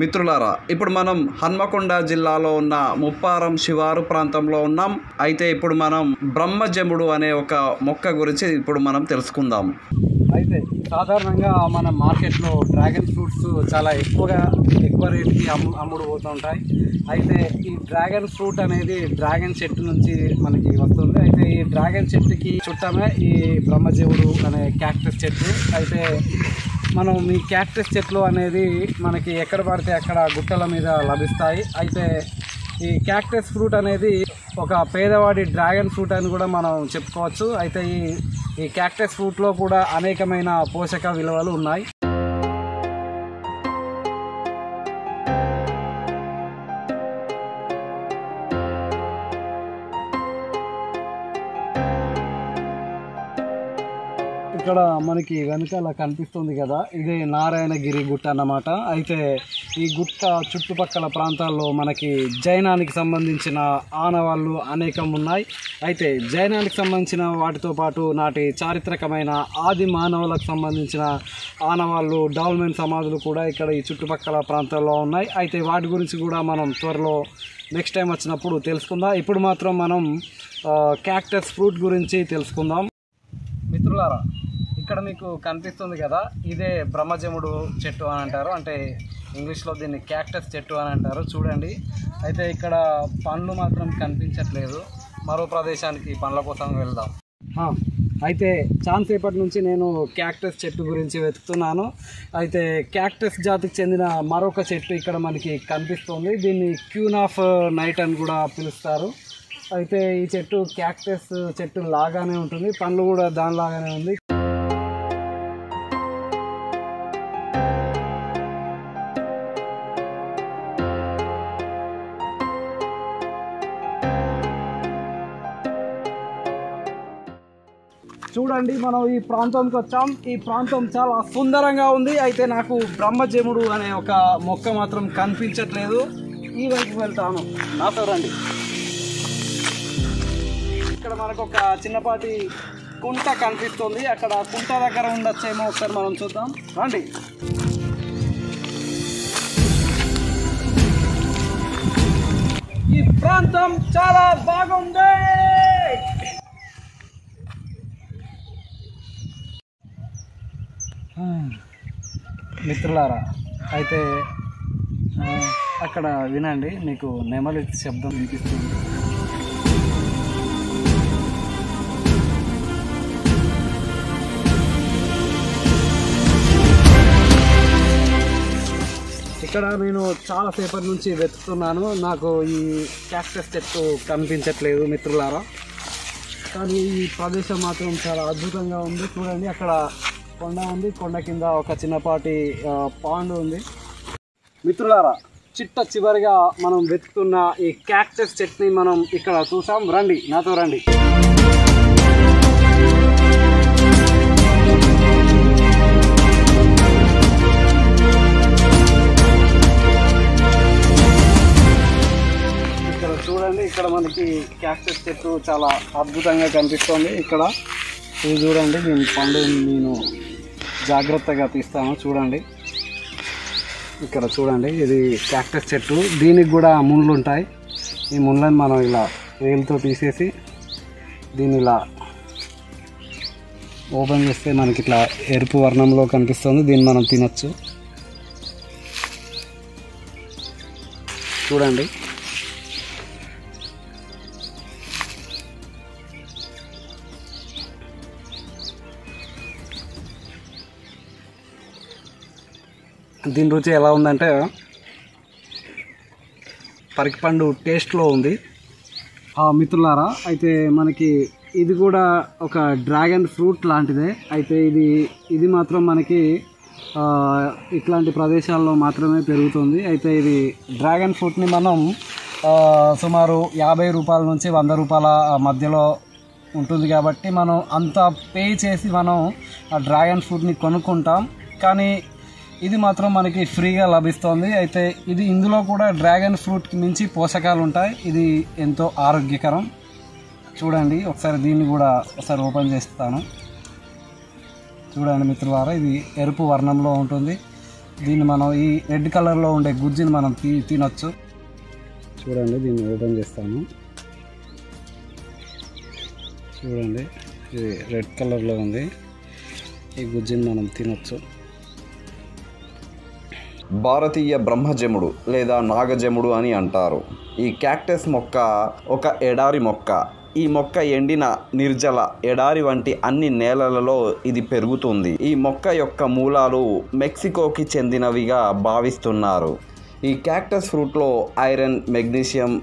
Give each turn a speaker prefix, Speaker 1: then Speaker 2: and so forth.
Speaker 1: మిత్రులారా ఇప్పుడు మనం హన్మకొండ జిల్లాలో ఉన్న ముప్పారం శివారు ప్రాంతంలో ఉన్నాం అయితే ఇప్పుడు మనం బ్రహ్మజముడు అనే ఒక మొక్క గురించి ఇప్పుడు మనం తెలుసుకుందాం
Speaker 2: అయితే సాధారణంగా మన మార్కెట్లో డ్రాగన్ ఫ్రూట్స్ చాలా ఎక్కువగా ఎక్కువ రేట్కి అమ్ము అమ్ముడు పోతుంటాయి అయితే ఈ డ్రాగన్ ఫ్రూట్ అనేది డ్రాగన్ చెట్టు నుంచి మనకి వస్తుంది అయితే ఈ డ్రాగన్ చెట్టుకి చుట్టమే ఈ బ్రహ్మజీవుడు అనే క్యాక్టస్ చెట్టు అయితే మనం ఈ క్యాక్టస్ చెట్లు అనేది మనకి ఎక్కడ పడితే అక్కడ గుట్టల మీద లభిస్తాయి అయితే ఈ క్యాక్టస్ ఫ్రూట్ అనేది ఒక పేదవాడి డ్రాగన్ ఫ్రూట్ అని కూడా మనం చెప్పుకోవచ్చు అయితే ఈ ఈ క్యాక్టస్ ఫ్రూట్లో కూడా అనేకమైన పోషక విలువలు ఉన్నాయి ఇక్కడ మనకి వెనకాల కనిపిస్తుంది కదా ఇది నారాయణగిరి గుట్ట అన్నమాట అయితే ఈ గుట్ట చుట్టుపక్కల ప్రాంతాల్లో మనకి జైనానికి సంబంధించిన ఆనవాళ్ళు అనేకం ఉన్నాయి అయితే జైనానికి సంబంధించిన వాటితో పాటు నాటి చారిత్రకమైన ఆది మానవులకు సంబంధించిన ఆనవాళ్ళు డాల్మెన్ సమాధులు కూడా ఇక్కడ ఈ చుట్టుపక్కల ప్రాంతాల్లో ఉన్నాయి అయితే వాటి గురించి కూడా మనం త్వరలో నెక్స్ట్ టైం వచ్చినప్పుడు తెలుసుకుందాం ఇప్పుడు మాత్రం మనం క్యాక్టస్ ఫ్రూట్ గురించి తెలుసుకుందాం మిత్రులారా ఇక్కడ మీకు కనిపిస్తుంది కదా ఇదే బ్రహ్మజముడు చెట్టు అని అంటారు అంటే ఇంగ్లీష్లో దీన్ని క్యాక్టస్ చెట్టు అని అంటారు చూడండి అయితే ఇక్కడ పండ్లు మాత్రం కనిపించట్లేదు మరో ప్రదేశానికి పండ్ల కోసం వెళ్దాం అయితే చాలా సేపటి నుంచి నేను క్యాక్టస్ చెట్టు గురించి వెతుకుతున్నాను అయితే క్యాక్టస్ జాతికి చెందిన మరొక చెట్టు ఇక్కడ మనకి కనిపిస్తుంది దీన్ని క్యూన్ ఆఫ్ నైట్ అని కూడా పిలుస్తారు అయితే ఈ చెట్టు క్యాక్టస్ చెట్టు లాగానే ఉంటుంది పండ్లు కూడా దానిలాగానే ఉంది చూడండి మనం ఈ ప్రాంతంకి వచ్చాం ఈ ప్రాంతం చాలా సుందరంగా ఉంది అయితే నాకు బ్రహ్మజముడు అనే ఒక మొక్క మాత్రం కనిపించట్లేదు ఈ వైపు వెళ్తాను నాతో రండి ఇక్కడ మనకు ఒక చిన్నపాటి కుంట కనిపిస్తుంది అక్కడ కుంట దగ్గర ఉండొచ్చేమో ఒకసారి మనం చూద్దాం రండి ఈ ప్రాంతం చాలా బాగుంది మిత్రులారా అయితే ఆ, అక్కడ వినండి మీకు నెమలి శబ్దం వినిపిస్తుంది ఇక్కడ నేను చాలా సేపటి నుంచి వెతుకుతున్నాను నాకు ఈ క్యాక్టస్ చెట్టు కనిపించట్లేదు మిత్రులారా కానీ ఈ ప్రదేశం మాత్రం చాలా అద్భుతంగా ఉంది చూడండి అక్కడ కొండ ఉంది కొండ కింద ఒక చిన్నపాటి ఆ, పాండ్ ఉంది మిత్రులారా చిట్ట చివరిగా మనం వెతుకుతున్న ఈ క్యాక్టస్ చెట్ని మనం ఇక్కడ చూసాం రండి నాతో రండి ఇక్కడ చూడండి ఇక్కడ మనకి క్యాక్టస్ చెట్టు చాలా అద్భుతంగా కనిపిస్తుంది ఇక్కడ ఇది చూడండి దీని పండు నేను జాగ్రత్తగా తీస్తాను చూడండి ఇక్కడ చూడండి ఇది క్యాక్టస్ చెట్టు దీనికి కూడా ముళ్ళు ఉంటాయి ఈ ముళ్ళని మనం ఇలా వేలుతో తీసేసి దీన్ని ఇలా ఓపెన్ చేస్తే మనకి ఇట్లా ఎరుపు వర్ణంలో కనిపిస్తుంది దీన్ని మనం తినచ్చు చూడండి దీని రుచి ఎలా ఉందంటే పరికిపండు టేస్ట్లో ఉంది ఆ, మిత్రులారా అయితే మనకి ఇది కూడా ఒక డ్రాగన్ ఫ్రూట్ లాంటిదే అయితే ఇది ఇది మాత్రం మనకి ఆ, ఇట్లాంటి ప్రదేశాల్లో మాత్రమే పెరుగుతుంది అయితే ఇది డ్రాగన్ ఫ్రూట్ని మనం ఆ, సుమారు యాభై రూపాయల నుంచి వంద రూపాయల మధ్యలో ఉంటుంది కాబట్టి మనం అంత పే చేసి మనం ఆ డ్రాగన్ ఫ్రూట్ని కొనుక్కుంటాం కానీ ఇది మాత్రం మనకి ఫ్రీగా లభిస్తుంది అయితే ఇది ఇందులో కూడా డ్రాగన్ ఫ్రూట్కి మించి పోషకాలు ఉంటాయి ఇది ఎంతో ఆరోగ్యకరం చూడండి ఒకసారి దీన్ని కూడా ఒకసారి ఓపెన్ చేస్తాను చూడండి మిత్రులారా ఇది ఎరుపు వర్ణంలో ఉంటుంది దీన్ని మనం ఈ రెడ్ కలర్లో ఉండే గుజ్జుని మనం తీ తినొచ్చు చూడండి దీన్ని ఓపెన్ చేస్తాను చూడండి ఇది రెడ్ కలర్లో ఉంది ఈ గుజ్జుని మనం తినొచ్చు
Speaker 1: భారతీయ బ్రహ్మజముడు లేదా నాగజముడు అని అంటారు ఈ క్యాక్టస్ మొక్క ఒక ఎడారి మొక్క ఈ మొక్క ఎండిన నిర్జల ఎడారి వంటి అన్ని నేలలలో ఇది పెరుగుతుంది ఈ మొక్క యొక్క మూలాలు మెక్సికోకి చెందినవిగా భావిస్తున్నారు ఈ క్యాక్టస్ ఫ్రూట్లో ఐరన్ మెగ్నీషియం